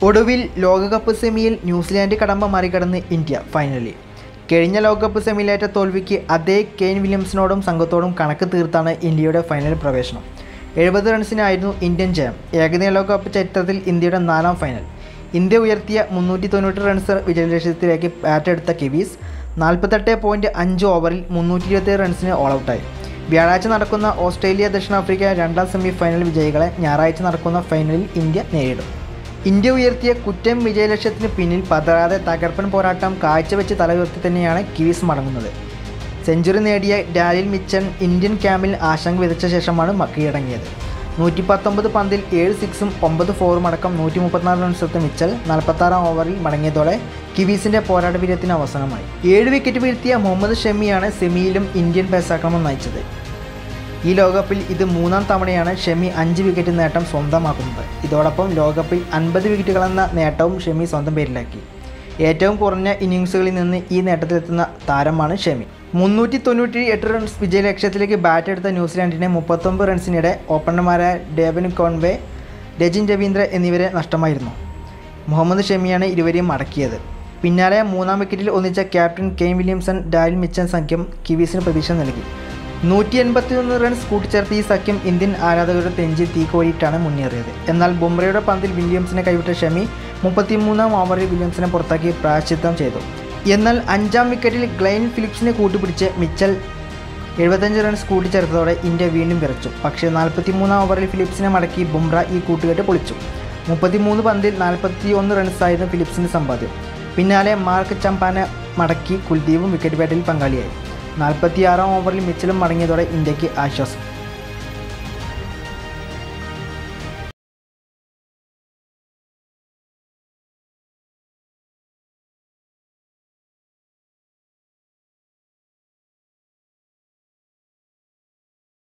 ഒടുവിൽ ലോകകപ്പ് സെമിയിൽ ന്യൂസിലാൻഡ് കടമ്പ മറികടന്ന് ഇന്ത്യ ഫൈനലിൽ കഴിഞ്ഞ ലോകകപ്പ് സെമിയിലേറ്റ തോൽവിക്ക് അതേ കെയ്ൻ വില്യംസിനോടും സംഘത്തോടും കണക്ക് തീർത്താണ് ഇന്ത്യയുടെ ഫൈനൽ പ്രവേശനം എഴുപത് റൺസിനായിരുന്നു ഇന്ത്യൻ ജയം ഏകദിന ലോകകപ്പ് ചരിത്രത്തിൽ ഇന്ത്യയുടെ നാലാം ഫൈനൽ ഇന്ത്യ ഉയർത്തിയ മുന്നൂറ്റി തൊണ്ണൂറ്റി റൺസ് വിജയലക്ഷ്യത്തിലേക്ക് ബാറ്റെടുത്ത കിവീസ് നാൽപ്പത്തെട്ട് പോയിൻറ്റ് അഞ്ച് ഓവറിൽ മുന്നൂറ്റി ഇരുപത്തേഴ് റൺസിന് ഓൾ ഔട്ടായി വ്യാഴാഴ്ച നടക്കുന്ന ഓസ്ട്രേലിയ ദക്ഷിണാഫ്രിക്ക രണ്ടാം സെമി ഫൈനൽ വിജയികളെ ഞായറാഴ്ച നടക്കുന്ന ഫൈനലിൽ ഇന്ത്യ നേരിടും ഇന്ത്യ ഉയർത്തിയ കുറ്റം വിജയലക്ഷ്യത്തിന് പിന്നിൽ പതറാതെ തകർപ്പൻ പോരാട്ടം കാഴ്ചവെച്ച് തലയുയർത്തി തന്നെയാണ് കിവീസ് മടങ്ങുന്നത് സെഞ്ചുറി നേടിയ ഡാലിൽ മിച്ചൻ ഇന്ത്യൻ ക്യാമ്പിൽ ആശങ്ക വിതച്ച ശേഷമാണ് മ- കീഴടങ്ങിയത് നൂറ്റി പത്തൊമ്പത് പന്തിൽ ഏഴ് സിക്സും ഒമ്പത് ഫോറും അടക്കം നൂറ്റി മുപ്പത്തിനാല് റൺസെടുത്ത മിച്ചൽ നാൽപ്പത്താറാം ഓവറിൽ മടങ്ങിയതോടെ കിവീസിന്റെ പോരാട്ട വീര്യത്തിന് അവസാനമായി ഏഴ് വിക്കറ്റ് വീഴ്ത്തിയ മുഹമ്മദ് ഷമിയാണ് സെമിയിലും ഇന്ത്യൻ പേസാക്രമണം നയിച്ചത് ഈ ലോകകപ്പിൽ ഇത് മൂന്നാം തവണയാണ് ഷെമി അഞ്ച് വിക്കറ്റ് നേട്ടം സ്വന്തമാക്കുന്നത് ഇതോടൊപ്പം ലോകകപ്പിൽ അൻപത് വിക്കറ്റുകളെന്ന നേട്ടവും ഷെമി സ്വന്തം പേരിലാക്കി ഏറ്റവും കുറഞ്ഞ ഇന്നിങ്സുകളിൽ നിന്ന് ഈ നേട്ടത്തിലെത്തുന്ന താരമാണ് ഷെമി മുന്നൂറ്റി തൊണ്ണൂറ്റി എട്ട് റൺസ് വിജയലക്ഷ്യത്തിലേക്ക് ബാറ്റ് എടുത്ത ന്യൂസിലാൻഡിനെ മുപ്പത്തൊമ്പത് റൺസിനിടെ ഓപ്പണർമാരായ ഡേവൻ കോൺവേ രജിൻ രവീന്ദ്ര എന്നിവരെ നഷ്ടമായിരുന്നു മുഹമ്മദ് ഷമിയാണ് ഇരുവരെയും മടക്കിയത് പിന്നാലെ മൂന്നാം വിക്കറ്റിൽ ഒന്നിച്ച captain Kane Williamson Daryl Mitchell സഖ്യം കിവീസിന് പ്രതീക്ഷ നൽകി നൂറ്റി എൺപത്തിയൊന്ന് റൺസ് കൂട്ടിച്ചേർത്ത് ഈ സഖ്യം ഇന്ത്യൻ ആരാധകരുടെ തെഞ്ചിൽ തീക്കോരിയിട്ടാണ് മുന്നേറിയത് എന്നാൽ ബുംറയുടെ പന്തിൽ വില്യംസിനെ കൈവിട്ട ഷമി മുപ്പത്തിമൂന്നാം ഓവറിൽ വില്യംസിനെ പുറത്താക്കി പ്രായശ്ചിത്തം ചെയ്തു എന്നാൽ അഞ്ചാം വിക്കറ്റിൽ ഗ്ലെയിൻ ഫിലിപ്സിനെ കൂട്ടുപിടിച്ച് മിച്ചൽ എഴുപത്തഞ്ച് റൺസ് കൂട്ടിച്ചേർത്തതോടെ ഇന്ത്യ വീണ്ടും വിറച്ചു പക്ഷേ നാൽപ്പത്തിമൂന്നാം ഓവറിൽ ഫിലിപ്സിനെ മടക്കി ബുംറ ഈ കൂട്ടുകെട്ട് പൊളിച്ചു മുപ്പത്തിമൂന്ന് പന്തിൽ നാൽപ്പത്തി ഒന്ന് റൺസായിരുന്നു ഫിലിപ്സിൻ്റെ സമ്പാദ്യം പിന്നാലെ മാർക്ക് ചമ്പാനെ മടക്കി കുൽദീപും വിക്കറ്റ് വേട്ടയിൽ പങ്കാളിയായി നാൽപ്പത്തിയാറാം ഓവറിൽ മിച്ചലും മടങ്ങിയതോടെ ഇന്ത്യക്ക് ആശ്വാസം